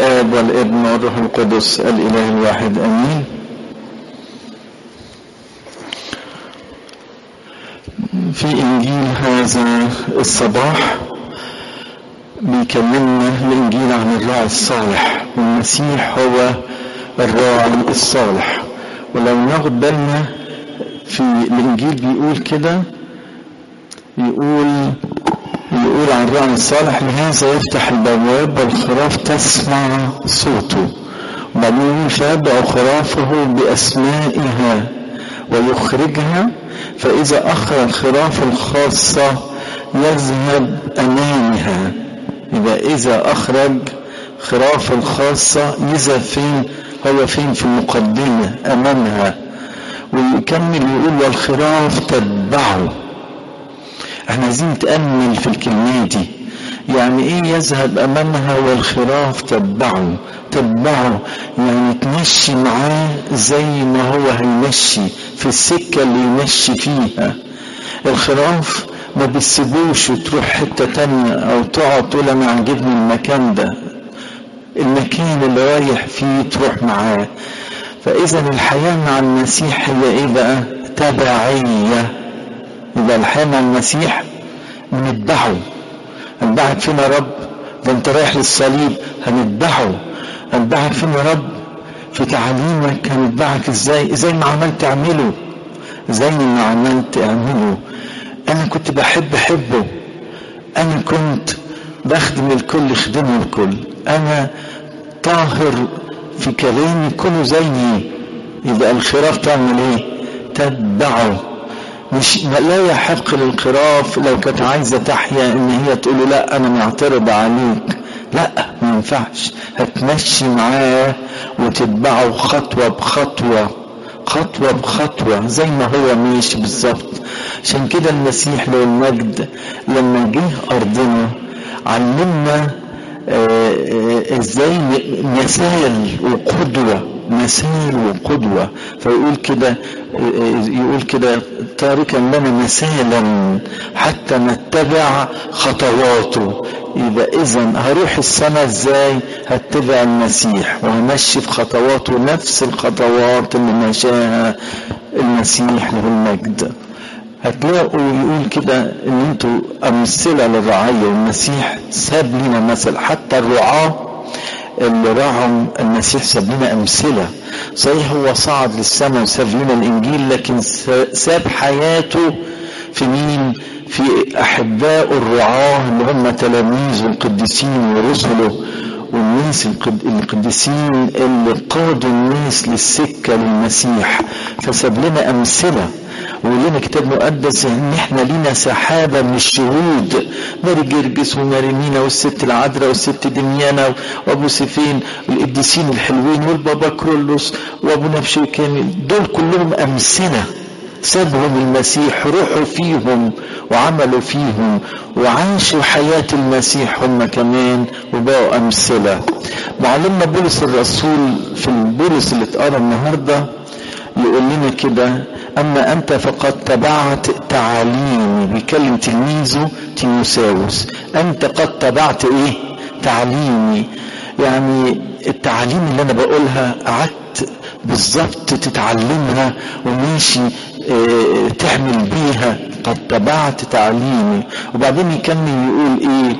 الآب والابن والروح القدس الإله الواحد آمين في إنجيل هذا الصباح بيكلمنا الإنجيل عن الراعي الصالح والمسيح هو الراعي الصالح ولو ناخد بالنا في الإنجيل بيقول كده يقول يقول عن الراعي الصالح لهذا يفتح البواب والخراف تسمع صوته وبعدين يقول فيبدأ خرافه بأسمائها ويخرجها فإذا أخرج الخراف الخاصة يذهب أمامها يبقى إذا أخرج خراف الخاصة يذهب فين هو فين في المقدمة أمامها ويكمل يقول والخراف تتبعه احنا عايزين نتأمل في الكلمة دي يعني ايه يذهب امامها والخراف تتبعه تتبعه يعني تمشي معاه زي ما هو هيمشي في السكة اللي يمشي فيها الخراف ما بتسيبوش وتروح حتة تانية او تقعد تقول انا عجبني المكان ده المكان اللي رايح فيه تروح معاه فاذا الحياة مع المسيح هي ايه بقى تبعية يبقى الحياة مع المسيح بنتبعه هنتبعك فين يا رب ده انت رايح للصليب هنتبعه هنتبعك فين يا رب في تعاليمك هنتبعك ازاي زي ما عملت اعمله زي ما عملت اعمله انا كنت بحب حبه انا كنت بخدم الكل خدمه الكل انا طاهر في كلامي كله زيي يبقى الخراف تعمل ايه تتبعه مش لا يحق للخراف لو كانت عايزة تحيا ان هي تقول له لا انا معترض عليك لا ما ينفعش هتمشي معاه وتتبعه خطوة بخطوة خطوة بخطوة زي ما هو ماشي بالظبط عشان كده المسيح له المجد لما جه أرضنا علمنا ازاي مثال وقدوة مثال وقدوة فيقول كده يقول كده تاركا لنا مثالا حتى نتبع خطواته يبقى اذا هروح السماء ازاي هتبع المسيح وهمشي في خطواته نفس الخطوات اللي مشاها المسيح له المجد هتلاقوا يقول كده ان انتوا امثله للرعايه والمسيح ساب لنا مثل حتى الرعاه اللي راعوا المسيح ساب لنا امثله صحيح هو صعد للسماء وساب لنا الانجيل لكن ساب حياته في مين في احباء الرعاه اللي هم تلاميذه القديسين ورسله والناس القديسين اللي قادوا الناس للسكه للمسيح فساب لنا امثله ولنا كتاب مقدس ان احنا لينا سحابة من الشهود ماري جرجس وماري مينا والست العذراء والست دميانة وابو سيفين والقديسين الحلوين والبابا كرولوس وابو نبشي كامل دول كلهم امثلة سابهم المسيح روحوا فيهم وعملوا فيهم وعاشوا حياة المسيح هم كمان وبقوا أمثلة معلمنا بولس الرسول في البولس اللي اتقرا النهارده يقول لنا كده أما أنت فقد تبعت تعاليمي بيكلم تلميذه تيموساوس أنت قد تبعت إيه تعليمي يعني التعاليم اللي أنا بقولها قعدت بالظبط تتعلمها وماشي اه تعمل بيها قد تبعت تعليمي وبعدين يكمل يقول ايه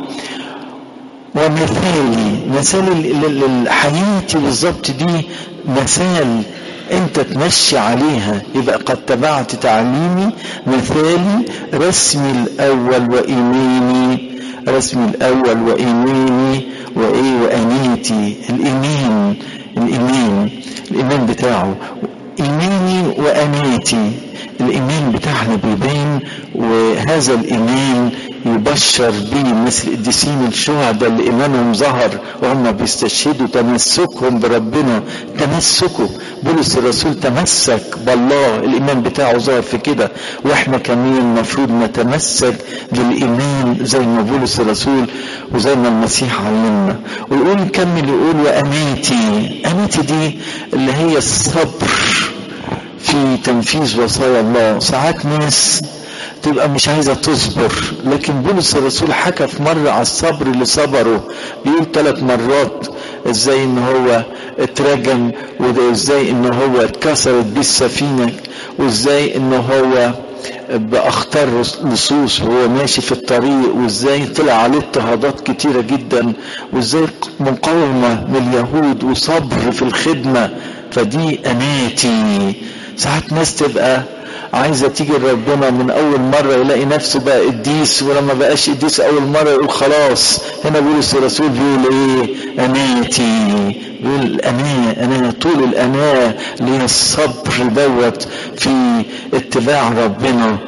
ومثالي مثال حياتي بالظبط دي مثال انت تمشي عليها يبقى قد تبعت تعليمي مثالي رسمي الاول وايماني رسمي الاول وايماني وايه وانيتي الايمان الايمان الايمان بتاعه ايماني وانيتي الايمان بتاعنا بيبان وهذا الايمان يبشر به مثل القديسين الشهداء اللي ايمانهم ظهر وهم بيستشهدوا تمسكهم بربنا تمسكوا بولس الرسول تمسك بالله الايمان بتاعه ظهر في كده واحنا كمان المفروض نتمسك بالايمان زي ما بولس الرسول وزي ما المسيح علمنا ويقول نكمل يقول واماتي اماتي دي اللي هي الصبر في تنفيذ وصايا الله ساعات ناس تبقى مش عايزة تصبر لكن بولس الرسول حكى في مرة على الصبر اللي صبره بيقول ثلاث مرات ازاي ان هو اترجم وازاي ان هو اتكسرت بيه السفينة وازاي ان هو باخطار لصوص وهو ماشي في الطريق وازاي طلع عليه اضطهادات كتيره جدا وازاي مقاومه من اليهود وصبر في الخدمه فدي اناتي ساعات ناس تبقى عايزة تيجي لربنا من أول مرة يلاقي نفسه بقى قديس ولما بقاش قديس أول مرة يقول خلاص هنا بولس الرسول بيقول إيه أناتي بيقول الأناة أنا طول الأناة اللي هي الصبر دوت في اتباع ربنا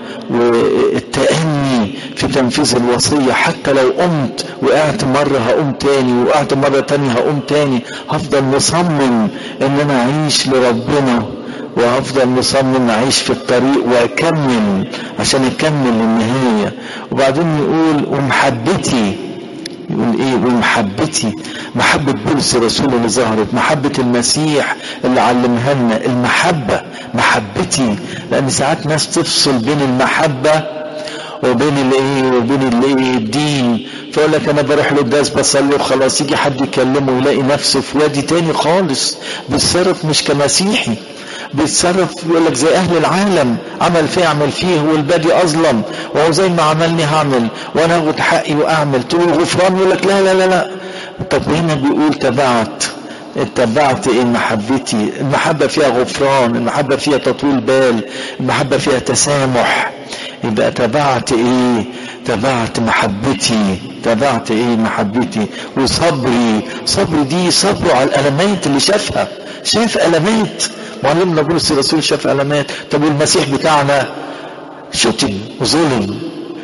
والتأني في تنفيذ الوصية حتى لو قمت وقعت مرة هقوم تاني وقعت مرة تانية هقوم تاني هفضل مصمم ان انا اعيش لربنا وهفضل مصمم اعيش في الطريق واكمل عشان اكمل للنهاية وبعدين يقول ومحبتي يقول ايه ومحبتي محبة بولس الرسول اللي ظهرت محبة المسيح اللي علمها لنا المحبة محبتي لان ساعات ناس تفصل بين المحبة وبين الايه وبين الايه الدين فيقول لك انا بروح للدرس بصلي وخلاص يجي حد يكلمه ويلاقي نفسه في وادي تاني خالص بيتصرف مش كمسيحي بيتصرف يقول لك زي اهل العالم عمل فيه اعمل فيه والبادي اظلم وهو زي ما عملني هعمل وانا اخد حقي واعمل تقول غفران يقول لك لا لا لا لا طب هنا بيقول تبعت اتبعت ايه محبتي المحبة فيها غفران المحبة فيها تطويل بال المحبة فيها تسامح يبقى تبعت ايه تبعت محبتي تبعت ايه محبتي وصبري صبري دي صبره على الالمات اللي شافها شاف المات معلمنا بولس الرسول شاف علامات طب والمسيح بتاعنا شتم وظلم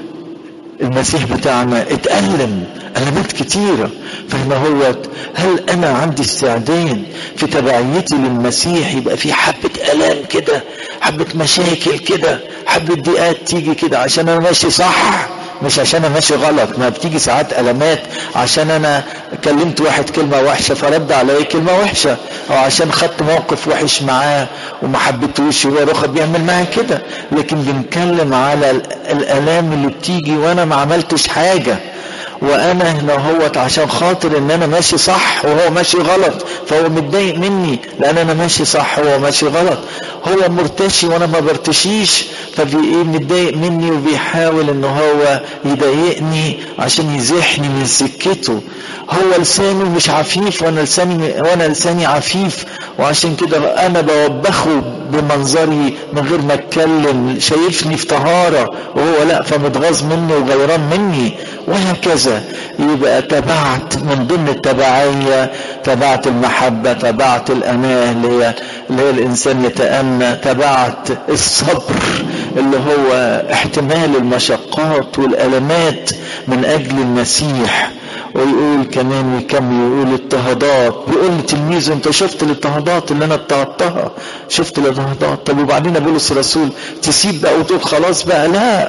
المسيح بتاعنا اتألم ألمات كتيرة فهنا هو هل أنا عندي استعداد في تبعيتي للمسيح يبقى في حبة ألام كده حبة مشاكل كده حبة ضيقات تيجي كده عشان أنا ماشي صح مش عشان انا ماشي غلط ما بتيجي ساعات المات عشان انا كلمت واحد كلمه وحشه فرد عليا كلمه وحشه او عشان خدت موقف وحش معاه وما حبيتهوش وهو رخى بيعمل معايا كده لكن بنتكلم على الالام اللي بتيجي وانا ما عملتش حاجه وانا هنا هوت عشان خاطر ان انا ماشي صح وهو ماشي غلط فهو متضايق مني لان انا ماشي صح وهو ماشي غلط هو مرتشي وانا ما برتشيش فبايه متضايق مني وبيحاول ان هو يضايقني عشان يزحني من سكته هو لسانه مش عفيف وانا لساني وانا لساني عفيف وعشان كده انا بوبخه بمنظري من غير ما اتكلم شايفني في طهاره وهو لا فمتغاظ مني وغيران مني وهكذا يبقى تبعت من ضمن التبعية تبعت المحبة تبعت الأناة اللي هي, اللي هي الإنسان يتأنى تبعت الصبر اللي هو احتمال المشقات والألمات من أجل المسيح ويقول كمان ويكمل يقول اضطهادات بيقول لتلميذه انت شفت الاضطهادات اللي انا اضطهدتها شفت الاضطهادات طب وبعدين بولس الرسول تسيب بقى وتقول خلاص بقى لا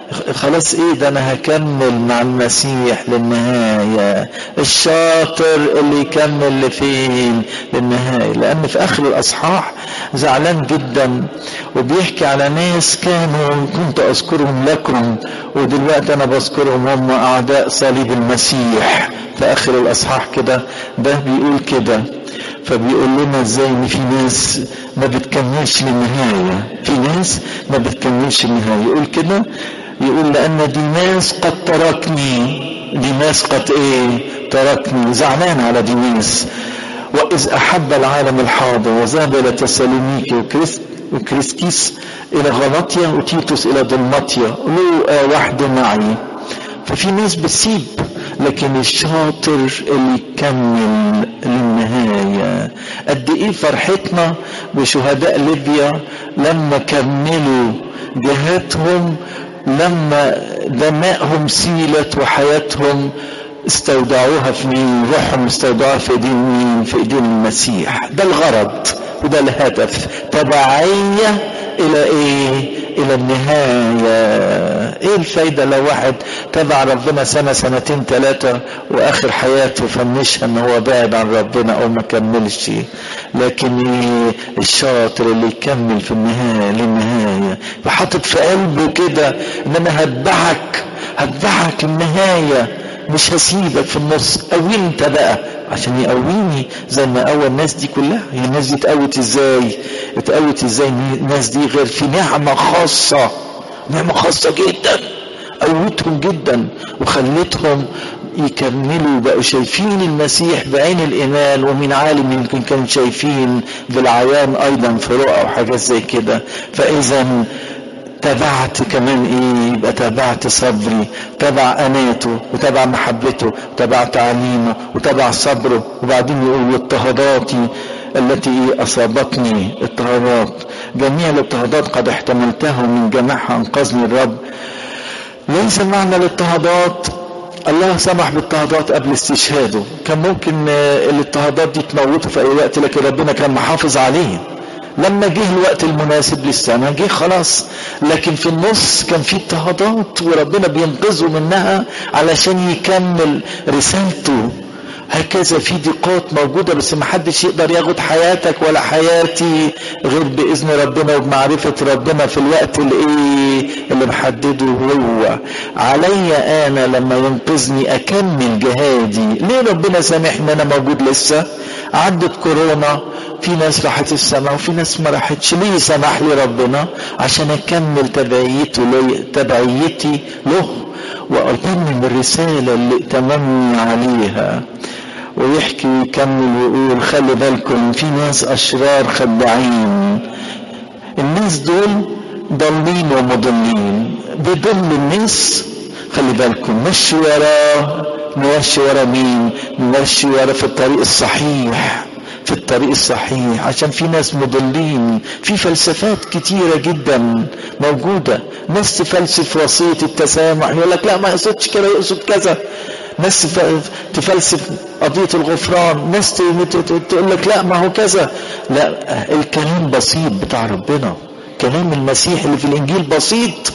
خلاص ايه ده انا هكمل مع المسيح للنهاية الشاطر اللي يكمل لفين للنهاية لان في اخر الاصحاح زعلان جدا وبيحكي على ناس كانوا كنت اذكرهم لكم ودلوقتي انا بذكرهم هم اعداء صليب المسيح في اخر الاصحاح كده ده بيقول كده فبيقول لنا ازاي ان في ناس ما بتكملش للنهاية في ناس ما بتكملش للنهاية يقول كده يقول لأن ديماس قد تركني ديماس قد إيه تركني زعلان على ديماس وإذ أحب العالم الحاضر وذهب إلى تسالونيكي وكريست وكريسكيس إلى غلطيا وتيتوس إلى دلمطيا لو وحده معي ففي ناس بتسيب لكن الشاطر اللي يكمل للنهاية قد ايه فرحتنا بشهداء ليبيا لما كملوا جهاتهم لما دمائهم سيلت وحياتهم استودعوها في مين روحهم استودعوها في ايدين مين في ايدين المسيح ده الغرض وده الهدف تبعية الى ايه الى النهاية ايه الفايدة لو واحد تبع ربنا سنة سنتين ثلاثة واخر حياته فنشها ان هو بعد عن ربنا او ما كملش لكن ايه الشاطر اللي يكمل في النهاية للنهاية فحاطط في قلبه كده ان انا هتبعك هتبعك النهاية مش هسيبك في النص قوي انت بقى عشان يقويني زي ما قوى الناس دي كلها هي الناس دي اتقوت ازاي اتقوت ازاي الناس دي غير في نعمة خاصة نعمة خاصة جدا قوتهم جدا وخلتهم يكملوا بقوا شايفين المسيح بعين الإيمان ومن عالم يمكن كانوا شايفين بالعيان أيضا في رؤى وحاجات زي كده فإذا تبعت كمان ايه يبقى تبعت صبري تبع اناته وتبع محبته وتبع تعليمه وتبع صبره وبعدين يقول اضطهاداتي التي اصابتني اضطهادات جميع الاضطهادات قد احتملتها من جميعها انقذني الرب ليس معنى الاضطهادات الله سمح باضطهادات قبل استشهاده كان ممكن الاضطهادات دي تموته في اي وقت لكن ربنا كان محافظ عليه لما جه الوقت المناسب للسنة جه خلاص لكن في النص كان في اضطهادات وربنا بينقذه منها علشان يكمل رسالته هكذا في ضيقات موجودة بس ما حدش يقدر ياخد حياتك ولا حياتي غير بإذن ربنا وبمعرفة ربنا في الوقت الايه اللي محدده هو علي انا لما ينقذني اكمل جهادي ليه ربنا سامحني انا موجود لسه عدت كورونا في ناس راحت السماء وفي ناس ما راحتش ليه سمح لي ربنا عشان اكمل تبعيته لي تبعيتي له واتمم الرسالة اللي اتممني عليها ويحكي ويكمل ويقول خلي بالكم في ناس اشرار خداعين الناس دول ضالين ومضلين بيضل الناس خلي بالكم مشي وراه نمشي ورا مين نمشي ورا في الطريق الصحيح في الطريق الصحيح عشان في ناس مضلين في فلسفات كتيرة جدا موجودة ناس تفلسف وصية التسامح يقول لك لا ما يقصدش كده يقصد كذا ناس تفلسف قضية الغفران ناس تقول لك لا ما هو كذا لا الكلام بسيط بتاع ربنا كلام المسيح اللي في الانجيل بسيط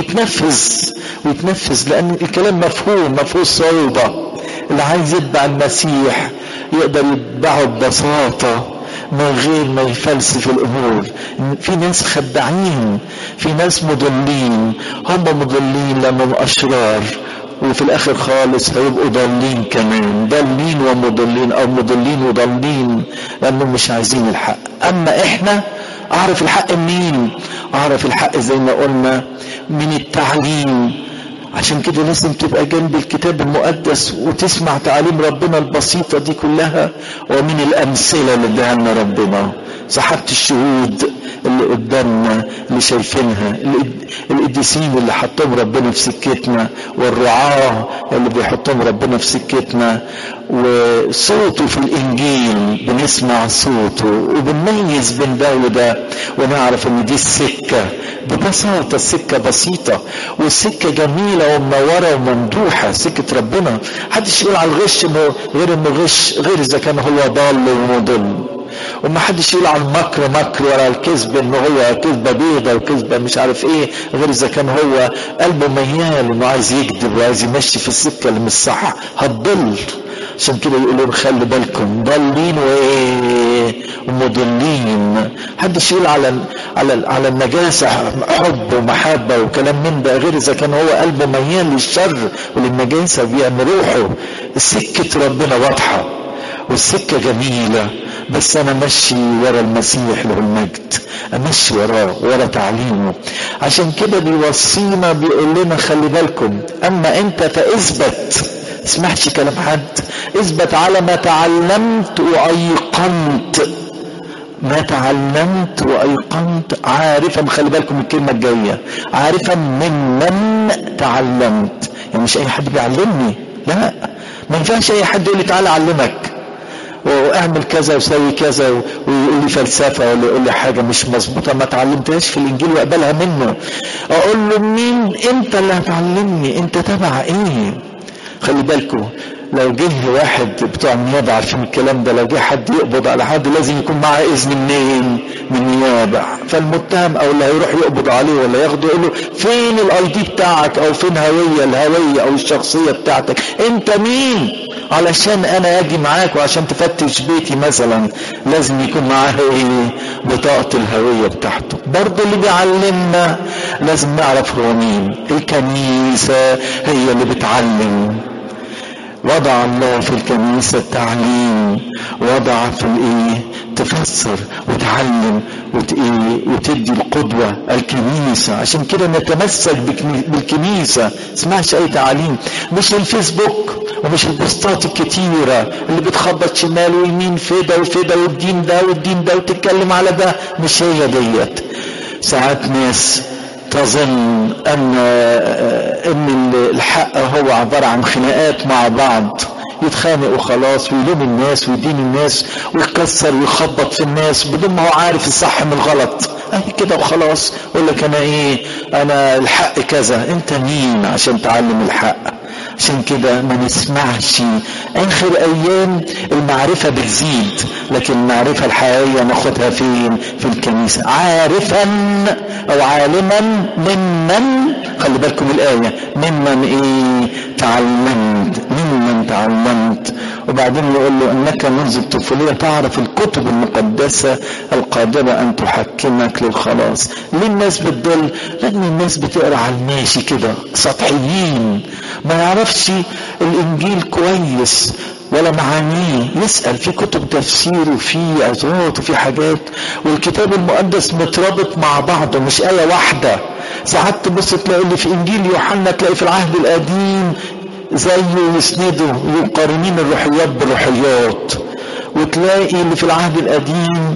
ويتنفذ ويتنفذ لان الكلام مفهوم مفهوم صعوبة اللي عايز يتبع المسيح يقدر يتبعه ببساطة من غير ما يفلسف الامور في ناس خداعين في ناس مضلين هم مضلين لانهم اشرار وفي الاخر خالص هيبقوا ضالين كمان ضالين ومضلين او مضلين وضالين لانهم مش عايزين الحق اما احنا اعرف الحق منين اعرف الحق زي ما قلنا من التعليم عشان كده لازم تبقى جنب الكتاب المقدس وتسمع تعاليم ربنا البسيطة دي كلها ومن الأمثلة اللي اداها لنا ربنا صحابة الشهود اللي قدامنا اللي شايفينها القديسين اللي حطهم ربنا في سكتنا والرعاة اللي بيحطهم ربنا في سكتنا وصوته في الانجيل بنسمع صوته وبنميز بين ده وده ونعرف ان دي السكة ببساطة السكة بسيطة والسكة جميلة ومنورة وممدوحة سكة ربنا محدش يقول على الغش انه غير انه غش غير اذا كان هو ضال ومضل وما حدش يقول على المكر مكر ولا الكذب ان هو كذبه بيضه وكذبه مش عارف ايه غير اذا كان هو قلبه ميال انه عايز يكذب وعايز يمشي في السكه اللي مش صح هتضل عشان كده يقولوا خلي بالكم ضالين وايه ومضلين محدش يقول على على على النجاسه حب ومحبه وكلام من ده غير اذا كان هو قلبه ميال للشر وللنجاسه بيعمل روحه سكه ربنا واضحه والسكه جميله بس انا ماشي ورا المسيح له المجد امشي وراه ورا تعليمه عشان كده بيوصينا بيقول لنا خلي بالكم اما انت فاثبت اسمعش كلام حد اثبت على ما تعلمت وايقنت ما تعلمت وايقنت عارفا خلي بالكم من الكلمه الجايه عارفا ممن تعلمت يعني مش اي حد بيعلمني لا ما ينفعش اي حد يقول لي تعالى اعلمك واعمل كذا وسوي كذا ويقول لي فلسفه ولا يقول لي حاجه مش مظبوطه ما اتعلمتهاش في الانجيل واقبلها منه اقول له مين انت اللي هتعلمني انت تبع ايه خلي بالكم لو جه واحد بتوع النيابة عارفين الكلام ده لو جه حد يقبض على حد لازم يكون معاه اذن منين؟ من النيابة فالمتهم او اللي هيروح يقبض عليه ولا ياخده يقول له فين الاي دي بتاعك او فين هوية الهوية او الشخصية بتاعتك انت مين؟ علشان انا اجي معاك وعشان تفتش بيتي مثلا لازم يكون معاه ايه بطاقة الهوية بتاعته برضه اللي بيعلمنا لازم نعرف هو مين الكنيسة هي اللي بتعلم وضع الله في الكنيسة التعليم وضع في الايه تفسر وتعلم وت... إيه؟ وتدي القدوة الكنيسة عشان كده نتمسك بكني... بالكنيسة اسمعش اي تعليم مش الفيسبوك ومش البوستات الكتيرة اللي بتخبط شمال ويمين في ده وفي ده والدين ده والدين ده وتتكلم على ده مش هي ديت ساعات ناس تظن ان ان الحق هو عباره عن خناقات مع بعض يتخانق وخلاص ويلوم الناس ويدين الناس ويكسر ويخبط في الناس بدون ما هو عارف الصح من الغلط اهي كده وخلاص يقول لك انا ايه انا الحق كذا انت مين عشان تعلم الحق عشان كده ما نسمعش اخر ايام المعرفة بتزيد لكن المعرفة الحقيقية ناخدها فين في الكنيسة عارفا او عالما ممن خلي بالكم الاية ممن ايه تعلمت ممن تعلمت وبعدين يقول له انك منذ الطفولية تعرف الكتب المقدسة القادرة ان تحكمك للخلاص ليه الناس بتضل لان الناس بتقرا على الماشي كده سطحيين ما يعرفش الانجيل كويس ولا معانيه يسأل في كتب تفسير وفي عظات وفي حاجات والكتاب المقدس مترابط مع بعضه مش آية واحدة ساعات تبص تلاقي اللي في إنجيل يوحنا تلاقي في العهد القديم زيه يسنده يقارنين الروحيات بالروحيات وتلاقي اللي في العهد القديم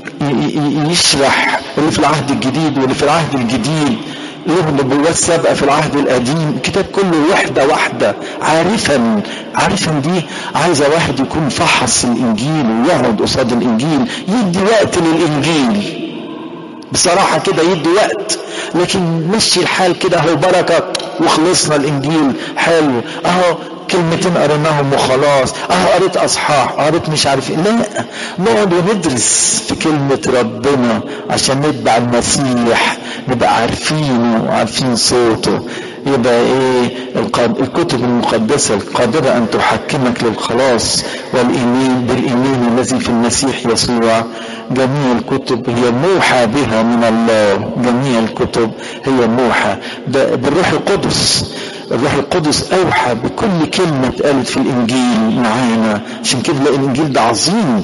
يشرح اللي في العهد الجديد واللي في العهد الجديد له نبوات سابقة في العهد القديم الكتاب كله وحدة واحدة عارفا عارفا دي عايزة واحد يكون فحص الإنجيل ويقعد قصاد الإنجيل يدي وقت للإنجيل بصراحة كده يدي وقت لكن مشي الحال كده هو بركة وخلصنا الإنجيل حلو أهو كلمتين قريناهم وخلاص اه قريت اصحاح قريت مش عارف ايه لا نقعد وندرس في كلمة ربنا عشان نتبع المسيح نبقى عارفينه وعارفين صوته يبقى ايه الكتب المقدسة القادرة ان تحكمك للخلاص والايمان بالايمان الذي في المسيح يسوع جميع الكتب هي موحى بها من الله جميع الكتب هي موحى ده بالروح القدس الروح القدس اوحى بكل كلمة اتقالت في الانجيل معانا عشان كده الانجيل ده عظيم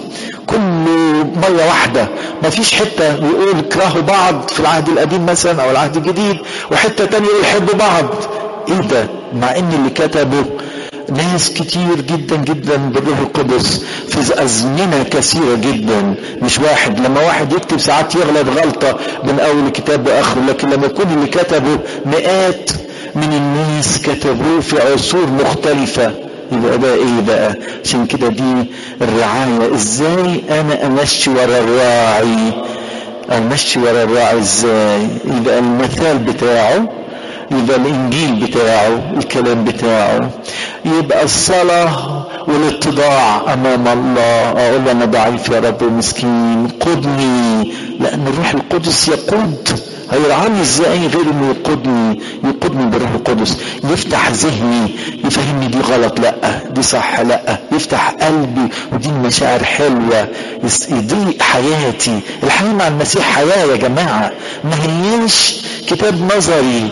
كله مرة واحدة ما فيش حتة يقول اكرهوا بعض في العهد القديم مثلا او العهد الجديد وحتة تانية يقول حبوا بعض ايه ده مع ان اللي كتبه ناس كتير جدا جدا بالروح القدس في أزمنة كثيرة جدا مش واحد لما واحد يكتب ساعات يغلط غلطة من أول الكتاب لآخره لكن لما يكون اللي كتبه مئات من الناس كتبوه في عصور مختلفة يبقى ده ايه بقى عشان كده دي الرعاية ازاي انا امشي ورا الراعي امشي ورا الراعي ازاي يبقى المثال بتاعه يبقى الانجيل بتاعه الكلام بتاعه يبقى الصلاة والاتضاع امام الله اقول انا ضعيف يا رب مسكين قدني لان الروح القدس يقود هيرعاني ازاي غير انه يقودني يقودني بالروح القدس يفتح ذهني يفهمني دي غلط لا دي صح لا يفتح قلبي ودي مشاعر حلوه يضيق حياتي الحياه مع المسيح حياه يا جماعه ما هيش كتاب نظري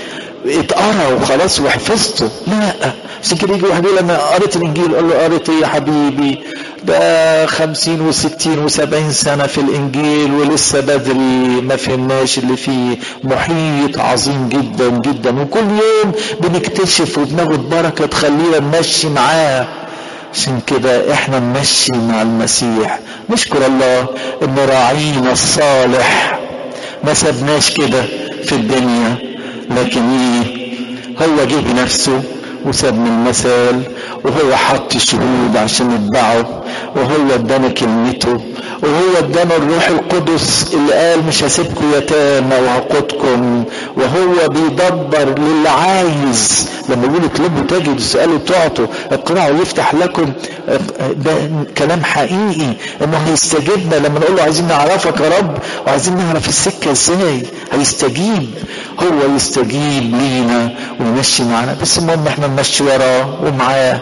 اتقرا وخلاص وحفظته لا عشان كده يجي واحد يقول انا قريت الانجيل اقول له قريت ايه يا حبيبي ده خمسين وستين وسبعين سنة في الانجيل ولسه بدري ما فهمناش اللي فيه محيط عظيم جدا جدا وكل يوم بنكتشف وبناخد بركة تخلينا نمشي معاه عشان كده احنا نمشي مع المسيح نشكر الله ان راعينا الصالح ما سبناش كده في الدنيا لكن ايه هو جه بنفسه وسابنا المثال وهو حط شهود عشان نتبعه وهو ادانا كلمته وهو ادانا الروح القدس اللي قال مش هسيبكم يتامى وهقودكم وهو بيدبر للي عايز لما يقول اطلبوا تجدوا اسالوا تعطوا اقرعوا يفتح لكم ده كلام حقيقي انه هيستجيبنا لما نقول له عايزين نعرفك يا رب وعايزين نعرف السكه ازاي هيستجيب هو يستجيب لينا ويمشي معانا بس المهم احنا نمشي وراه ومعاه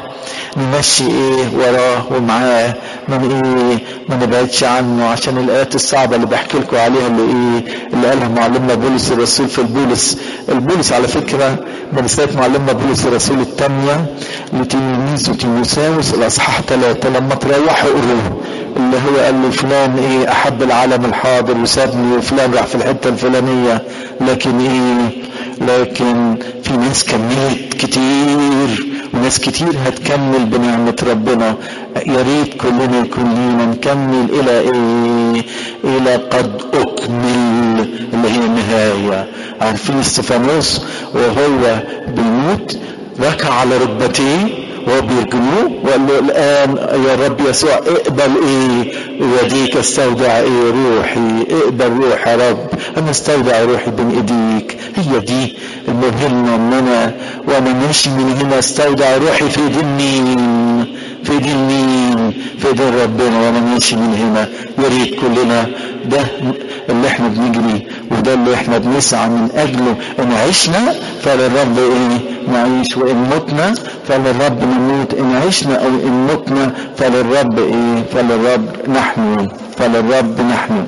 نمشي ايه وراه ومعاه من ايه ما نبعدش عنه عشان الايات الصعبه اللي بحكي لكم عليها اللي ايه اللي قالها معلمنا بولس الرسول في البولس البولس على فكره من رساله معلمنا بولس الرسول الثانيه لتلميذه تيموساوس الاصحاح ثلاثه لما تروحوا قروه اللي هو قال له فلان ايه احب العالم الحاضر وسابني وفلان راح في الحته الفلانيه لكن ايه لكن في ناس كملت كتير وناس كتير هتكمل بنعمة ربنا يا ريت كلنا يكون لينا نكمل إلى إيه؟ إلى قد أكمل اللي هي النهاية عارفين استفانوس وهو بيموت ركع على ركبتيه وهو بيرجموه وقال له الآن يا رب يسوع اقبل ايه يديك استودع ايه روحي اقبل روح يا رب انا استودع روحي بين ايديك هي دي المهمة ان انا وانا ماشي من هنا استودع روحي في ايدين مين في ايدين مين في ايدين ربنا وانا ماشي من هنا يا ريت كلنا ده اللي احنا بنجري وده اللي احنا بنسعى من اجله ان عشنا فللرب ايه نعيش وان متنا فللرب نموت ان عشنا او ان متنا فللرب ايه فللرب نحن فللرب نحن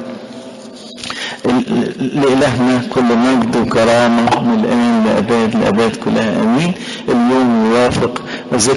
لإلهنا كل مجد وكرامة من الآن لأباد لأباد كلها آمين اليوم يوافق